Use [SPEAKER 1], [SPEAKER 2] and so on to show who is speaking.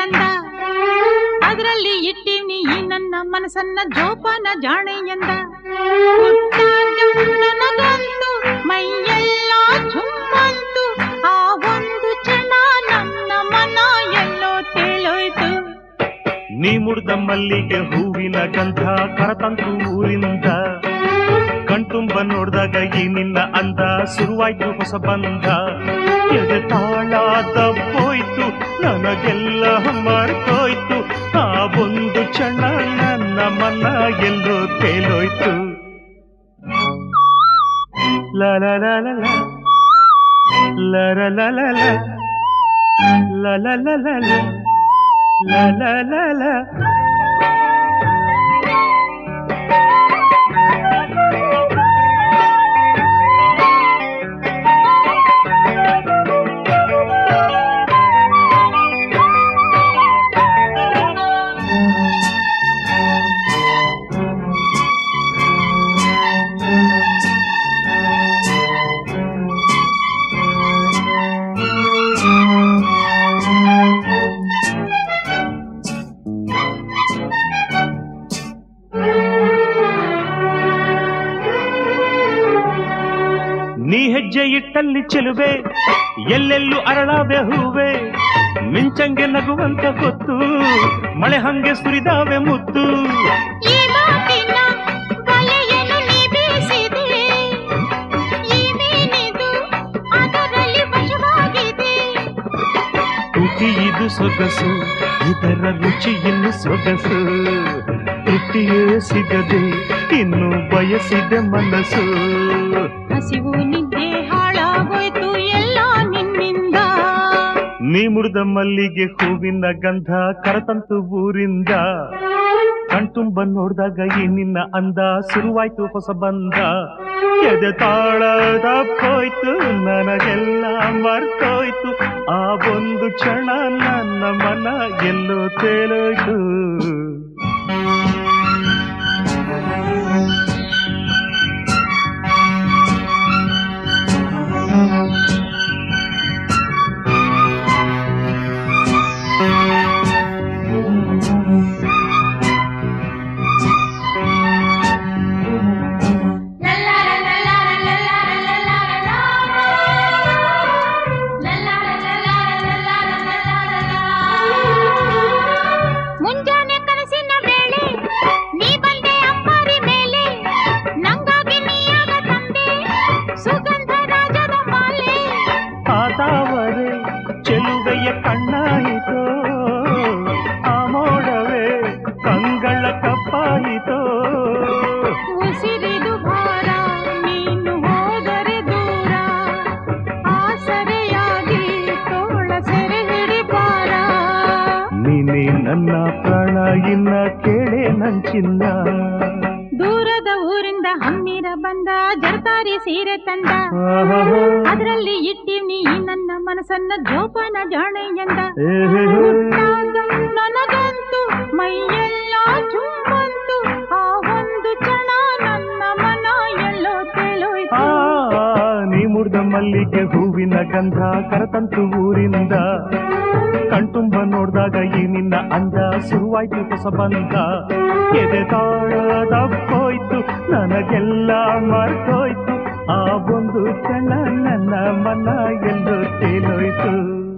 [SPEAKER 1] ತಂದ ಅದರಲ್ಲಿ ಇಟ್ಟಿವ್ನಿ ಈ ನನ್ನ ಮನಸ್ಸನ್ನ ಜೋಪಾನ ಜಾಣೆ ಎಂದ ಹುಟ್ಟಾಗ ನನಗಂತೂ ಮೈಯೆಲ್ಲ ಝುಮ್ಮಂತು ಆ ಒಂದು ಕ್ಷಣ ನನ್ನ ಮನ ಎಲ್ಲೋ ತೇಲೋಯ್ತು
[SPEAKER 2] ನೀ ಮುಡ್ದ ಮಲ್ಲಿಗೆ ಹೂವಿನ ಗಂಧ ಕರತಂತು ಊರಿಂದ ಕಣ್ತುಂಬ ನೋಡ್ದಾಗ ಈ ನಿನ್ನ ಅಂದ ಶುರುವಾಯ್ತು ಹೊಸ ಬಂಧ ಎದೆ ತಾಳ ತಪ್ಪೋಯ್ತು ನನಗೆಲ್ಲ ಮರ್ತೋಯ್ತು ಆ ಒಂದು ಕ್ಷಣ ನನ್ನ ಮನ ಎಲ್ಲೋ ತೇಲೋಯ್ತು ಲ ಲ ಲ ಲ ಲ. ಲ ಲ ಲ ಲ ಲ. ಲ ಲ ಲ ಲ ಲ. ಲ ಲ ಲ ಲ. ನೀ ಹೆಜ್ಜೆ ಇಟ್ಟಲ್ಲಿ ಚೆಲುವೆ ಎಲ್ಲೆಲ್ಲೂ ಅರಳಾವೆ ಹೂವೆ ಮಿಂಚಂಗೆ ನಗುವಂತ ಗೊತ್ತು ಮಳೆ ಹಂಗೆ ಸುರಿದಾವೆ ಮುತ್ತು
[SPEAKER 1] ಈ ಮಾತಿನ ಬಲೆಯನ್ನು ನೀ ಬೀಸಿದೆ ಈ ಮೀನಿದು ಅದರಲ್ಲಿ ವಶವಾಗಿದೆ
[SPEAKER 2] ತುಟಿ ಇದು ಸೊಗಸು ಇದರ ರುಚಿ ಇನ್ನು ಸೊಗಸು ತೃಪ್ತಿಯೇ ಸಿಗದೆ ಇನ್ನು ಬಯಸಿದೆ ಮನಸ್ಸು
[SPEAKER 1] ಹಸಿವು ನಿದ್ದೆ ಹಾಳಾಗೋಯ್ತು ಎಲ್ಲ ನಿನ್ನಿಂದ
[SPEAKER 2] ನೀ ಮುರಿದ ಮಲ್ಲಿಗೆ ಹೂವಿನ ಗಂಧ ಕರತಂತು ಊರಿಂದ ಕಣ್ತುಂಬ ನೋಡ್ದಾಗ ಈ ನಿನ್ನ ಅಂದ ಶುರುವಾಯ್ತು ಹೊಸ ಬಂದ ಎದೆ ತಾಳದ ಹೋಯ್ತು ನನಗೆಲ್ಲ ಮರ್ತೋಯ್ತು ಆ ಒಂದು ಕ್ಷಣ ನನ್ನ ಮನ ಎಲ್ಲೋ ತೇಲೋಯ್ತು
[SPEAKER 1] ಮುಂಜಾನೆ ಕನಸಿನ ವೇಳೆ ನೀ ಬಂದೆ ಅಂಬಾರಿ ಮೇಲೆ ನಂಗಾಗಿ ನೀಯಾಗ ತಂದೆ ಸುಗಂಧ ರಾಜದ ಮಾಲೆ
[SPEAKER 2] ಆತಾವರೆ ಚೆಲುವೆಯ ಕಣ್ಣಾಯಿತೋ ಆ ಮೋಡವೇ ಕಂಗಳ ಕಪ್ಪಾಯಿತೋ
[SPEAKER 1] ಉಸಿರಿದು ಭಾರ ನೀನು ಹೋದರೆ ದೂರ ಆಸರೆಯಾಗಿ ತೋಳ ಸೆರೆ ಹಿಡಿಬಾರ
[SPEAKER 2] ನೀನೇ ನನ್ನ ಪ್ರಾಣ ಇನ್ನ ಕೇಳೆ ನಂಚಿನ್ನ
[SPEAKER 1] ದೂರದ ಊರಿಂದ ಹಮ್ಮಿರ ಬಂದ ಜರತಾರಿ ಸೀರೆ ತಂದ ಅದರಲ್ಲಿ ಇಟ್ಟಿವ್ನಿ ಈ ನನ್ನ ಮನಸ್ಸನ್ನ ಜೋಪಾನ ಜಾಣೆ ಎಂದ ಹುಟ್ಟಾಗ ನನಗಂತೂ ಮೈಯೆಲ್ಲ ಚುಮ್ಮಂತು ಆ ಒಂದು ಕ್ಷಣ ನನ್ನ ಮನ ಎಲ್ಲೋ
[SPEAKER 2] ಆ
[SPEAKER 1] ತೇಲೋಯ್ತು
[SPEAKER 2] ನೀ ಮುಡ್ದ ಮಲ್ಲಿಗೆ ಹೂವಿನ ಗಂಧ ಕರತಂತು ಊರಿಂದ ಕಣ್ತುಂಬ ನೋಡ್ದಾಗ ಈ ನಿನ್ನ ಅಂದ ಶುರುವಾಯ್ತು ಹೊಸ ಬಂದ ಎದೆ ತಾಳದ ಹೋಯ್ತು ನನಗೆಲ್ಲ ಮರ್ತೋಯ್ತು ಆ ಒಂದು ಕ್ಷಣ ನನ್ನ ಮನ ಎಂದು ತೇಲೋಯ್ತು